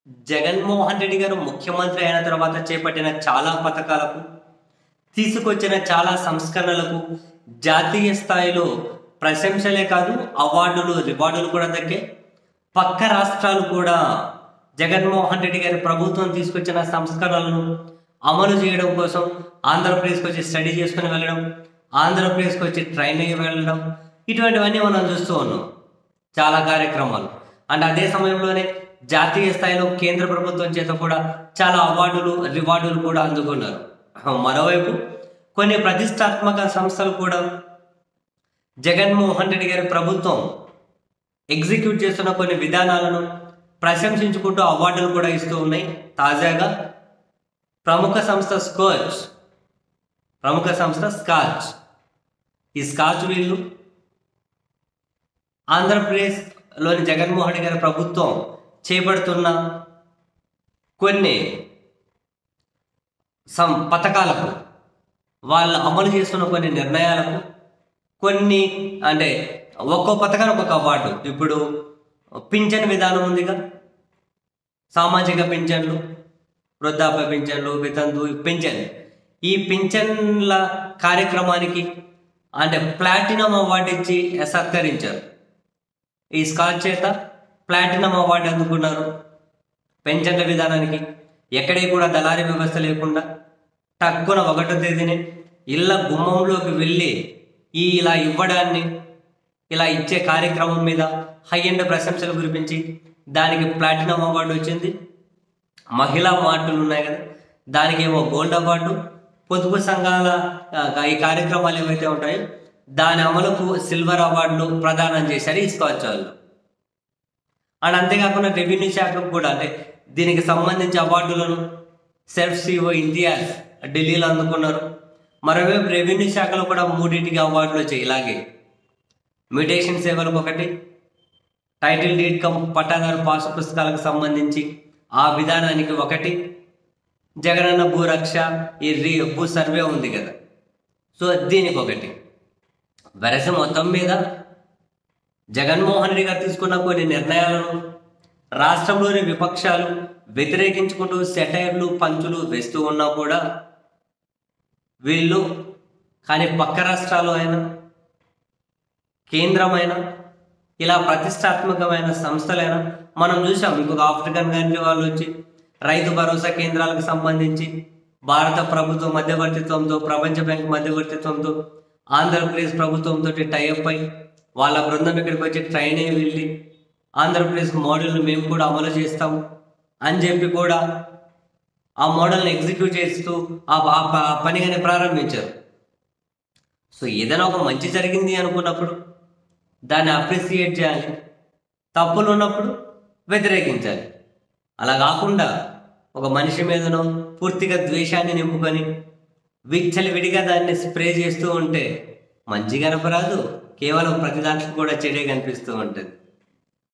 జగన్మోహన్ రెడ్డి గారు ముఖ్యమంత్రి అయిన తర్వాత చేపట్టిన చాలా పథకాలకు తీసుకొచ్చిన చాలా సంస్కరణలకు జాతీయ స్థాయిలో ప్రశంసలే కాదు అవార్డులు రివార్డులు కూడా దక్కే పక్క రాష్ట్రాలు కూడా జగన్మోహన్ రెడ్డి గారి ప్రభుత్వం తీసుకొచ్చిన సంస్కరణలను అమలు చేయడం కోసం ఆంధ్రప్రదేశ్కి వచ్చి స్టడీ చేసుకుని వెళ్ళడం ఆంధ్రప్రదేశ్కి వచ్చి ట్రైన్ అయ్యి వెళ్ళడం ఇటువంటివన్నీ మనం చూస్తూ ఉన్నాం చాలా కార్యక్రమాలు అండ్ అదే సమయంలోనే జాతీయ స్థాయిలో కేంద్ర ప్రభుత్వం చేత కూడా చాలా అవార్డులు రివార్డులు కూడా అందుకున్నారు మరోవైపు కొన్ని ప్రతిష్టాత్మక సంస్థలు కూడా జగన్మోహన్ రెడ్డి గారి ప్రభుత్వం ఎగ్జిక్యూట్ చేస్తున్న కొన్ని విధానాలను ప్రశంసించుకుంటూ అవార్డులు కూడా ఇస్తూ ఉన్నాయి తాజాగా ప్రముఖ సంస్థ స్కోచ్ ప్రముఖ సంస్థ స్కాచ్ ఈ స్కాచ్ వీళ్ళు ఆంధ్రప్రదేశ్లోని జగన్మోహన్ రెడ్డి గారి ప్రభుత్వం చేపడుతున్న కొన్ని సం పథకాలకు వాళ్ళు అమలు చేస్తున్న కొన్ని నిర్ణయాలకు కొన్ని అంటే ఒక్కో పథకానికి ఒక అవార్డు ఇప్పుడు పింఛన్ విధానం ఉందిగా సామాజిక పింఛన్లు వృద్ధాప్య పింఛన్లు వితంతు పింఛన్ ఈ పింఛన్ల కార్యక్రమానికి అంటే ప్లాటినం అవార్డు ఇచ్చి సత్కరించారు ఈ స్కాచ్ చేత ప్లాటినం అవార్డు అందుకున్నారు పెన్షన్ల విధానానికి ఎక్కడే కూడా దళారీ వ్యవస్థ లేకుండా తక్కువ ఒకటో తేదీని ఇళ్ళ గుమ్మంలోకి వెళ్ళి ఈ ఇలా ఇవ్వడాన్ని ఇలా ఇచ్చే కార్యక్రమం మీద హై ఎండ్ ప్రశంసలు కురిపించి దానికి ప్లాటినం అవార్డు వచ్చింది మహిళా మార్టులు ఉన్నాయి కదా దానికి ఏమో గోల్డ్ అవార్డు పొదుపు సంఘాల ఆ, ఈ కార్యక్రమాలు ఏవైతే ఉంటాయో దాని అమలుకు సిల్వర్ అవార్డులు ప్రదానం చేశారు ఈ స్కాచ్ వాళ్ళు అండ్ అంతేకాకుండా రెవెన్యూ శాఖకు కూడా అంటే దీనికి సంబంధించి అవార్డులను సెల్ఫ్ సిఓ ఇంతియాజ్ ఢిల్లీలో అందుకున్నారు మరోవైపు రెవెన్యూ శాఖలో కూడా మూడింటికి అవార్డులు వచ్చాయి ఇలాగే మ్యూటేషన్ సేవలకు ఒకటి టైటిల్ డీడ్ కమ్ పట్టాదారు పాసు పుస్తకాలకు సంబంధించి ఆ విధానానికి ఒకటి జగనన్న భూరక్ష ఈ రీ భూ సర్వే ఉంది కదా సో దీనికి ఒకటి వెరస మొత్తం మీద జగన్మోహన్ రెడ్డి గారు తీసుకున్న కొన్ని నిర్ణయాలను రాష్ట్రంలోని విపక్షాలు వ్యతిరేకించుకుంటూ సెటైర్లు పంచులు వేస్తూ ఉన్నా కూడా వీళ్ళు కానీ పక్క రాష్ట్రాలు అయినా కేంద్రమైన ఇలా ప్రతిష్టాత్మకమైన సంస్థలైనా మనం చూసాం ఇంకొక ఆఫ్రికన్ కంట్రీ వాళ్ళు వచ్చి రైతు భరోసా కేంద్రాలకు సంబంధించి భారత ప్రభుత్వ మధ్యవర్తిత్వంతో ప్రపంచ బ్యాంక్ మధ్యవర్తిత్వంతో ఆంధ్రప్రదేశ్ ప్రభుత్వంతో టైఅప్ అయి వాళ్ళ బృందం ఇక్కడికి వచ్చి ట్రైన్ అయ్యి వెళ్ళి ఆంధ్రప్రదేశ్ మోడల్ని మేము కూడా అమలు చేస్తాం అని చెప్పి కూడా ఆ మోడల్ని ఎగ్జిక్యూట్ చేస్తూ ఆ ఆ ప- ఆ పనిగానే ప్రారంభించారు సో ఏదైనా ఒక మంచి జరిగింది అనుకున్నప్పుడు దాన్ని అప్రిసియేట్ చేయాలి తప్పులు ఉన్నప్పుడు వ్యతిరేకించాలి అలా కాకుండా ఒక మనిషి మీదనో పూర్తిగా ద్వేషాన్ని నింపుకొని విచ్చలి విడిగా దాన్ని స్ప్రే చేస్తూ ఉంటే మంచి కనపరాదు కేవలం ప్రతి దాంట్లో కూడా చెడే కనిపిస్తూ ఉంటుంది